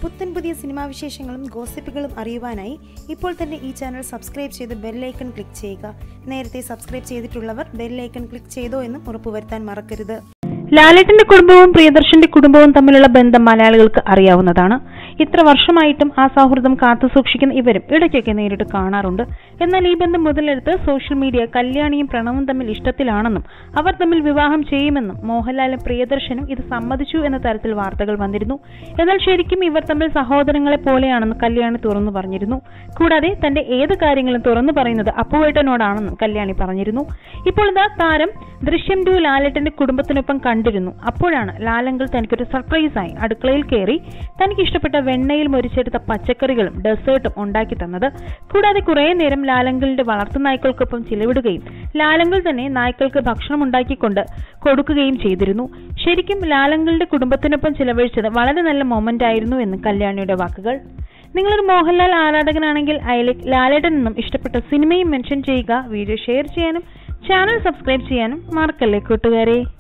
പുത്തൻ പുതിയ സിനിമാ വിശേഷങ്ങളും ഗോസിപ്പുകളും അറിയുവാനായി ഇപ്പോൾ തന്നെ ഈ ചാനൽ സബ്സ്ക്രൈബ് ചെയ്ത് ബെല്ലൈക്കൺ ക്ലിക്ക് ചെയ്യുക നേരത്തെ സബ്സ്ക്രൈബ് ചെയ്തിട്ടുള്ളവർ ബെല്ലൈക്കൺ ക്ലിക്ക് ചെയ്തോ എന്നും ഉറപ്പുവരുത്താൻ മറക്കരുത് ലാലേട്ടന്റെ കുടുംബവും പ്രിയദർശന്റെ കുടുംബവും തമ്മിലുള്ള ബന്ധം മലയാളികൾക്ക് അറിയാവുന്നതാണ് ഇത്ര വർഷമായിട്ടും ആ സൗഹൃദം കാത്തുസൂക്ഷിക്കുന്ന ഇവരും ഇടയ്ക്കൊക്കെ നേരിട്ട് കാണാറുണ്ട് എന്നാൽ ഈ ബന്ധം മുതലെടുത്ത് സോഷ്യൽ മീഡിയ കല്യാണിയും പ്രണവും തമ്മിൽ ഇഷ്ടത്തിലാണെന്നും അവർ തമ്മിൽ വിവാഹം ചെയ്യുമെന്നും മോഹൻലാലും പ്രിയദർശനും ഇത് സമ്മതിച്ചു എന്ന തരത്തിൽ വാർത്തകൾ വന്നിരുന്നു എന്നാൽ ശരിക്കും ഇവർ തമ്മിൽ സഹോദരങ്ങളെ പോലെയാണെന്ന് കല്യാണി തുറന്നു പറഞ്ഞിരുന്നു കൂടാതെ തന്റെ ഏത് കാര്യങ്ങളും തുറന്നു പറയുന്നത് അപ്പുവേട്ടനോടാണെന്നും കല്യാണി പറഞ്ഞിരുന്നു ഇപ്പോൾ ഇതാ താരം ദൃശ്യം ടു ലാലേട്ടന്റെ കുടുംബത്തിനൊപ്പം കണ്ടിരുന്നു അപ്പോഴാണ് ലാലങ്കിൾ തനിക്കൊരു സർപ്രൈസായി അടുക്കളയിൽ കയറി തനിക്ക് ഇഷ്ടപ്പെട്ട വെണ്ണയിൽ മൊരിച്ചെടുത്ത പച്ചക്കറികളും ഡെസേർട്ടും ഉണ്ടാക്കി തന്നത് കൂടാതെ കുറേ നേരം ലാലങ്കിളിന്റെ വളർത്തു നായ്ക്കൾക്കൊപ്പം ചിലവിടുകയും ലാലങ്കിൾ തന്നെ നായ്ക്കൾക്ക് ഭക്ഷണം ഉണ്ടാക്കിക്കൊണ്ട് കൊടുക്കുകയും ചെയ്തിരുന്നു ശരിക്കും ലാലങ്കിളുടെ കുടുംബത്തിനൊപ്പം ചിലവഴിച്ചത് വളരെ നല്ല മൊമെന്റ് ആയിരുന്നു എന്ന് കല്യാണിയുടെ വാക്കുകൾ നിങ്ങളൊരു മോഹൻലാൽ ആരാധകനാണെങ്കിൽ അയലേക്ക് ലാലേട്ടൻ നിന്നും ഇഷ്ടപ്പെട്ട സിനിമയും മെൻഷൻ ചെയ്യുക വീഡിയോ ഷെയർ ചെയ്യാനും ചാനൽ സബ്സ്ക്രൈബ് ചെയ്യാനും മറക്കല്ലേ കൂട്ടുകാരെ